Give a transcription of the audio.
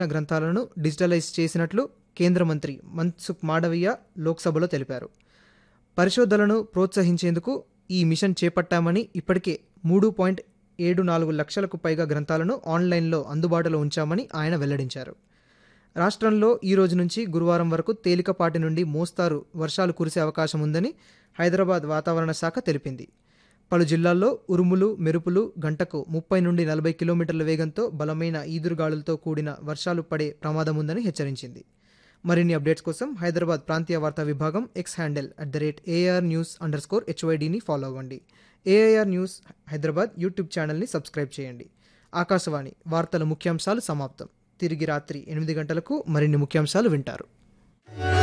గ్రంథాలను డిజిటలైజ్ చేసినట్లు కేంద్ర మంత్రి మన్సుఖ్ మాడవీయ లోక్సభలో తెలిపారు పరిశోధనలను ప్రోత్సహించేందుకు ఈ మిషన్ చేపట్టామని ఇప్పటికే మూడు పాయింట్ ఏడు నాలుగు లక్షలకు పైగా గ్రంథాలను ఆన్లైన్లో అందుబాటులో ఉంచామని ఆయన వెల్లడించారు రాష్ట్రంలో ఈ రోజు నుంచి గురువారం వరకు తేలికపాటి నుండి మోస్తారు వర్షాలు కురిసే అవకాశం ఉందని హైదరాబాద్ వాతావరణ శాఖ తెలిపింది పలు జిల్లాల్లో ఉరుములు మెరుపులు గంటకు ముప్పై నుండి నలభై కిలోమీటర్ల వేగంతో బలమైన ఈదురుగాలులతో కూడిన వర్షాలు పడే ప్రమాదం ఉందని హెచ్చరించింది మరిన్ని అప్డేట్స్ కోసం హైదరాబాద్ ప్రాంతీయ వార్తా విభాగం X handle at the rate A R news underscore హెచ్వైడిని ఫాలో అవ్వండి ఏఐఆర్ న్యూస్ హైదరాబాద్ యూట్యూబ్ ఛానల్ని సబ్స్క్రైబ్ చేయండి ఆకాశవాణి వార్తల ముఖ్యాంశాలు సమాప్తం తిరిగి రాత్రి ఎనిమిది గంటలకు మరిన్ని ముఖ్యాంశాలు వింటారు